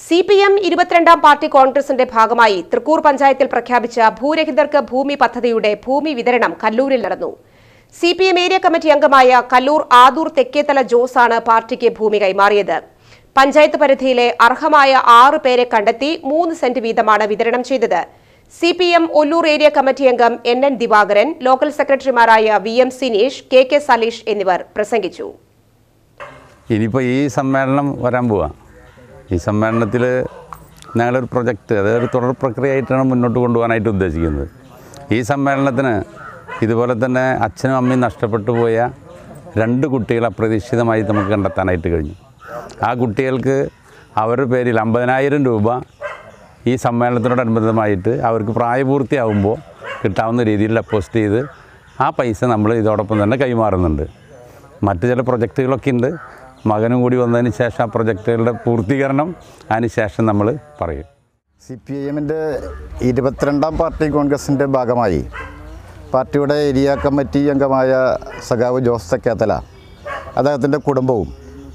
C P M ഇരുപത്തിരണ്ടാം party കോൺഗ്രസിന്റെ ഭാഗമായി തൃക്കൂർ പഞ്ചായത്തിൽ പ്രഖ്യാപിച്ച ഭൂരഹിതർക്ക് ഭൂമി പദ്ധതിയുടെ ഭൂമി വിതരണം കല്ലൂരിൽ നടന്നു C P M area committee അംഗമായ കല്ലൂർ ആദൂർ തെക്കേത്തല ജോസാണ് പാർട്ടിക്ക് ഭൂമി കൈമാറിയത് പഞ്ചായത്ത് പരിധിയിലെ അർഹമായ ആറ് പേരെ കണ്ടെത്തി മൂന്ന് സെന്റ് വീതമാണ് വിതരണം ചെയ്തത് C P M Ollur area committee അംഗം എൻ എൻ ദിവാകരൻ ലോക്കൽ സെക്രട്ടറിമാരായ V M Sineesh K K Saleesh എന്നിവർ പ്രസംഗിച്ചു ഇനിയിപ്പോൾ ഈ സമ്മേളനം വരാൻ പോവാ ഈ സമ്മേളനത്തിൽ ഞങ്ങളൊരു പ്രൊജക്റ്റ് അതായത് ഒരു തുടർ പ്രക്രിയയായിട്ടാണ് മുന്നോട്ട് കൊണ്ടുപോകാനായിട്ട് ഉദ്ദേശിക്കുന്നത് ഈ സമ്മേളനത്തിന് ഇതുപോലെ തന്നെ അച്ഛനും അമ്മയും നഷ്ടപ്പെട്ടു പോയ രണ്ട് കുട്ടികൾ അപ്രതീക്ഷിതമായി നമുക്ക് കണ്ടെത്താനായിട്ട് കഴിഞ്ഞു ആ കുട്ടികൾക്ക് അവരുടെ പേരിൽ അമ്പതിനായിരം രൂപ ഈ സമ്മേളനത്തിനോടനുബന്ധമായിട്ട് അവർക്ക് പ്രായപൂർത്തിയാവുമ്പോൾ കിട്ടാവുന്ന രീതിയിൽ ഡെപ്പോസിറ്റ് ചെയ്ത് ആ പൈസ നമ്മൾ ഇതോടൊപ്പം തന്നെ കൈമാറുന്നുണ്ട് മറ്റ് ചില പ്രൊജക്റ്റുകളൊക്കെ ഉണ്ട് മകനും കൂടി വന്നതിന് ശേഷം ആ പ്രൊജക്റ്റുകളുടെ പൂർത്തീകരണം അതിന് ശേഷം നമ്മൾ പറയും സി പി ഐ എമ്മിൻ്റെ ഇരുപത്തിരണ്ടാം പാർട്ടി കോൺഗ്രസിൻ്റെ ഭാഗമായി പാർട്ടിയുടെ ഏരിയ കമ്മിറ്റി അംഗമായ സഖാവ് ജോസ് തെക്കേത്തല അദ്ദേഹത്തിൻ്റെ കുടുംബവും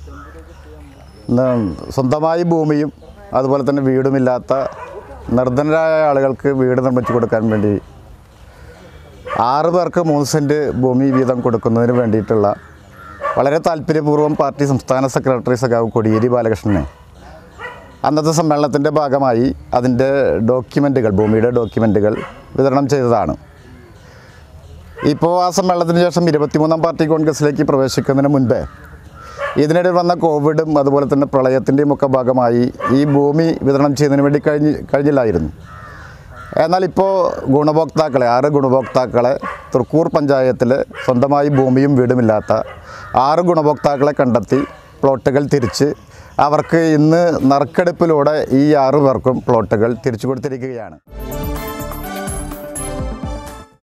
ന- സ്വന്തമായി ഭൂമിയും അതുപോലെ തന്നെ വീടുമില്ലാത്ത നിർധനരായ ആളുകൾക്ക് വീട് നിർമ്മിച്ചു കൊടുക്കാൻ വേണ്ടി ആറ് പേർക്ക് മൂന്ന് സെൻറ്റ് ഭൂമി വീതം കൊടുക്കുന്നതിന് വേണ്ടിയിട്ടുള്ള വളരെ താല്പര്യപൂർവ്വം പാർട്ടി സംസ്ഥാന സെക്രട്ടറി സഖാവ് കൊടിയേരി ബാലകൃഷ്ണനെ അന്നത്തെ സമ്മേളനത്തിൻ്റെ ഭാഗമായി അതിൻ്റെ ഡോക്യുമെൻറ്റുകൾ ഭൂമിയുടെ ഡോക്യുമെൻറ്റുകൾ വിതരണം ചെയ്തതാണ് ഇപ്പോൾ ആ സമ്മേളനത്തിന് ശേഷം ഇരുപത്തിമൂന്നാം പാർട്ടി കോൺഗ്രസിലേക്ക് പ്രവേശിക്കുന്നതിന് മുൻപേ ഇതിനിടെ വന്ന കോവിഡും അതുപോലെ തന്നെ പ്രളയത്തിൻ്റെയും ഒക്കെ ഭാഗമായി ഈ ഭൂമി വിതരണം ചെയ്യുന്നതിന് വേണ്ടി കഴിഞ്ഞ് കഴിഞ്ഞില്ലായിരുന്നു എന്നാൽ ഇപ്പോൾ ഗുണഭോക്താക്കളെ ആറ് ഗുണഭോക്താക്കളെ തൃക്കൂർ പഞ്ചായത്തിൽ സ്വന്തമായി ഭൂമിയും വീടുമില്ലാത്ത ആറ് ഗുണഭോക്താക്കളെ കണ്ടെത്തി പ്ലോട്ടുകൾ തിരിച്ച് അവർക്ക് ഇന്ന് നറുക്കെടുപ്പിലൂടെ ഈ ആറ് പേർക്കും പ്ലോട്ടുകൾ തിരിച്ചു കൊടുത്തിരിക്കുകയാണ്